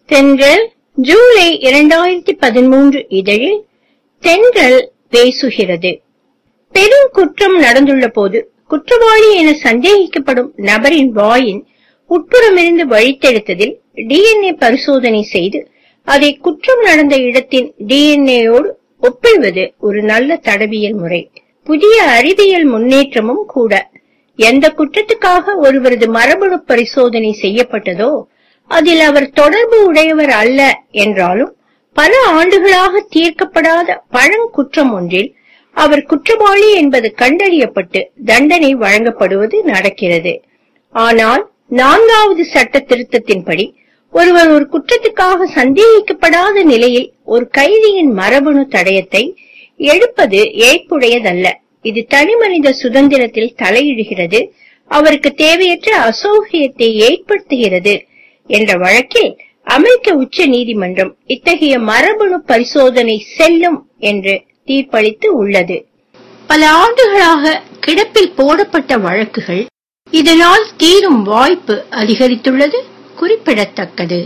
தென்றல் ஜூலை இரண்டாயிரத்தி பதிமூன்று இதழில் தென்றல் பேசுகிறது பெரும் குற்றம் நடந்துள்ள போது குற்றவாளி என சந்தேகிக்கப்படும் நபரின் வாயின் உட்புறமிருந்து வழித்தெடுத்ததில் டிஎன்ஏ பரிசோதனை செய்து அதை குற்றம் நடந்த இடத்தின் டிஎன்ஏயோடு ஒப்பிடுவது ஒரு நல்ல தடவியல் முறை புதிய அறிவியல் முன்னேற்றமும் கூட எந்த குற்றத்துக்காக ஒருவரது மரபணு பரிசோதனை செய்யப்பட்டதோ அதில் அவர் தொடர்பு உடையவர் அல்ல என்றாலும் பல ஆண்டுகளாக தீர்க்கப்படாத பழங்குற்றம் ஒன்றில் அவர் குற்றவாளி என்பது கண்டறியப்பட்டு தண்டனை வழங்கப்படுவது நடக்கிறது ஆனால் நான்காவது சட்ட திருத்தத்தின்படி ஒருவர் ஒரு குற்றத்துக்காக சந்தேகிக்கப்படாத நிலையில் ஒரு கைதியின் மரபணு தடயத்தை எடுப்பது ஏற்புடையதல்ல இது தனிமனித சுதந்திரத்தில் தலையிடுகிறது அவருக்கு தேவையற்ற அசௌகரியத்தை ஏற்படுத்துகிறது என்ற வழக்கில் அமெரிக்க உச்ச நீதிமன்றம் இத்தகைய மரபணு பரிசோதனை செல்லும் என்று தீர்ப்பளித்து உள்ளது பல ஆண்டுகளாக கிடப்பில் போடப்பட்ட வழக்குகள் இதனால் தீரும் வாய்ப்பு அதிகரித்துள்ளது குறிப்பிடத்தக்கது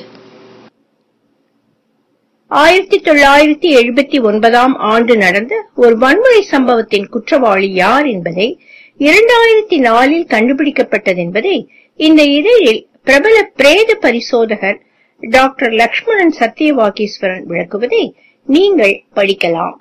ஆயிரத்தி தொள்ளாயிரத்தி எழுபத்தி ஒன்பதாம் ஆண்டு நடந்த ஒரு வன்முறை சம்பவத்தின் குற்றவாளி யார் என்பதை இரண்டாயிரத்தி நாலில் கண்டுபிடிக்கப்பட்டது என்பதை இந்த இதழில் பிரபல பிரேத பரிசோதகர் டாக்டர் லக்ஷ்மணன் சத்தியவாகீஸ்வரன் விளக்குவதை நீங்கள் படிக்கலாம்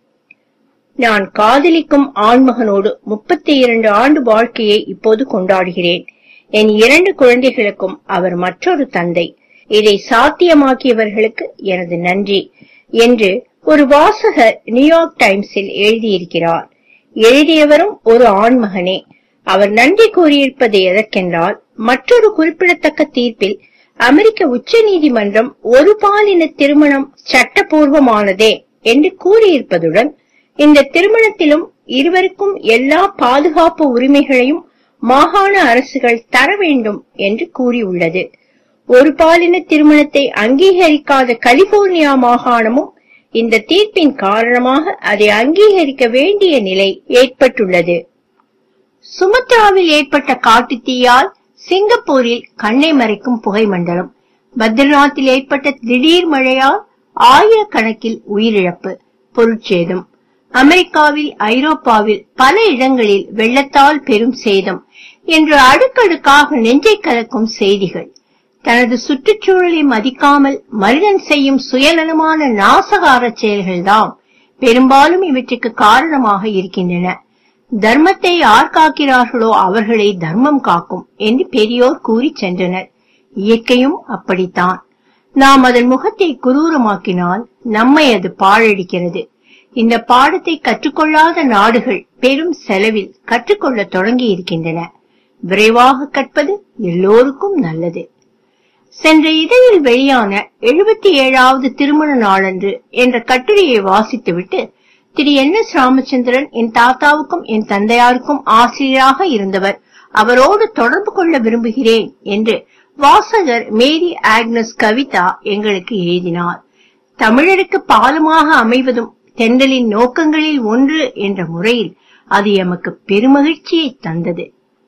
நான் காதலிக்கும் ஆண்மகனோடு முப்பத்தி இரண்டு ஆண்டு வாழ்க்கையை இப்போது கொண்டாடுகிறேன் என் இரண்டு குழந்தைகளுக்கும் அவர் மற்றொரு தந்தை இதை சாத்தியமாக்கியவர்களுக்கு எனது நன்றி என்று ஒரு வாசகர் நியூயார்க் டைம்ஸில் எழுதியிருக்கிறார் எழுதியவரும் ஒரு ஆண்மகனே அவர் நன்றி கூறியிருப்பது எதற்கென்றால் மற்றொரு குறிப்பிடத்தக்க தீர்ப்பில் அமெரிக்க உச்ச நீதிமன்றம் ஒரு பாலின திருமணம் சட்டபூர்வமானதே என்று கூறியிருப்பதுடன் இந்த திருமணத்திலும் இருவருக்கும் எல்லா பாதுகாப்பு உரிமைகளையும் மாகாண அரசுகள் தர வேண்டும் என்று கூறியுள்ளது ஒரு பாலின திருமணத்தை அங்கீகரிக்காத கலிபோர்னியா மாகாணமும் இந்த தீர்ப்பின் காரணமாக அதை அங்கீகரிக்க வேண்டிய நிலை ஏற்பட்டுள்ளது சுமத்ராவில் ஏற்பட்ட காட்டுத்தீயால் சிங்கப்பூரில் கண்ணை மறைக்கும் புகை மண்டலம் பத்ரிநாத்தில் ஏற்பட்ட திடீர் மழையால் ஆயிரக்கணக்கில் உயிரிழப்பு பொருட்சேதம் அமெரிக்காவில் ஐரோப்பாவில் பல இடங்களில் வெள்ளத்தால் பெரும் சேதம் என்று அடுக்கடுக்காக நெஞ்சை கலக்கும் செய்திகள் தனது சுற்றுச்சூழலை மதிக்காமல் மனிதன் செய்யும் சுயநலமான நாசகார செயல்கள்தான் பெரும்பாலும் இவற்றுக்கு காரணமாக இருக்கின்றன தர்மத்தை யார் காக்கிறார்களோ அவர்களை தர்மம் காக்கும் என்று பெரியோர் கூறி சென்றனர் இயற்கையும் அப்படித்தான் நாம் அதன் முகத்தை குரூரமாக்கினால் நம்மை அது பாழடிக்கிறது இந்த பாடத்தை கற்றுக்கொள்ளாத நாடுகள் பெரும் செலவில் கற்றுக்கொள்ள தொடங்கி இருக்கின்றன விரைவாக கற்பது எல்லோருக்கும் நல்லது சென்ற இதழில் வெளியான எழுபத்தி ஏழாவது திருமண நாளன்று என்ற கட்டுரையை வாசித்துவிட்டு திரு என் எஸ் ராமச்சந்திரன் என் தாத்தாவுக்கும் என் தந்தையாருக்கும் ஆசிரியராக இருந்தவர் அவரோடு தொடர்பு கொள்ள விரும்புகிறேன் என்று வாசகர் மேரி ஆக்னஸ் கவிதா எங்களுக்கு எழுதினார் தமிழருக்கு பாலமாக அமைவதும் தென்றலின் நோக்கங்களில் ஒன்று என்ற முறையில் அது எமக்கு பெருமகிழ்ச்சியை தந்தது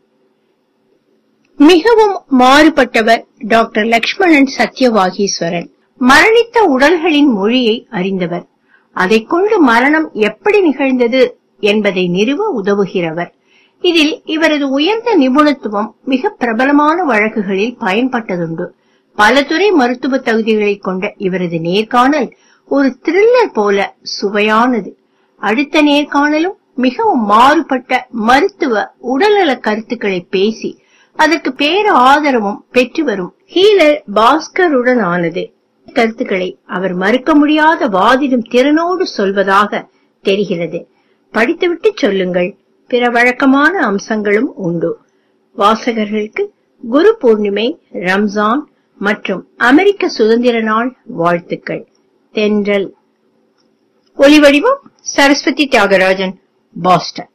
மிகவும் மாறுபட்டவர் டாக்டர் லக்ஷ்மணன் சத்யவாகீஸ்வரன் மரணித்த உடல்களின் மொழியை அறிந்தவர் அதைக் கொண்டு மரணம் எப்படி நிகழ்ந்தது என்பதை நிறுவ உதவுகிறவர் இதில் இவரது உயர்ந்த நிபுணத்துவம் மிக பிரபலமான வழக்குகளில் பயன்பட்டதுண்டு பல துறை மருத்துவ தகுதிகளை கொண்ட இவரது நேர்காணல் ஒரு த்ரில்லர் போல சுவையானது அடுத்த நேர்காணலும் மிகவும் மாறுபட்ட மருத்துவ உடல்நல கருத்துக்களை பேசி அதற்கு பேர ஆதரவும் பெற்று வரும் ஹீலர் பாஸ்கருடன் ஆனது கருத்துக்களை அவர் மறுக்க முடியாத வாதிடும் திறனோடு சொல்வதாக தெரிகிறது படித்துவிட்டு சொல்லுங்கள் பிற வழக்கமான அம்சங்களும் உண்டு வாசகர்களுக்கு குரு பூர்ணிமை ரம்ஜான் மற்றும் அமெரிக்க சுதந்திர நாள் வாழ்த்துக்கள் தென்றல் ஒலிவடிவம் சரஸ்வதி தியாகராஜன் பாஸ்டன்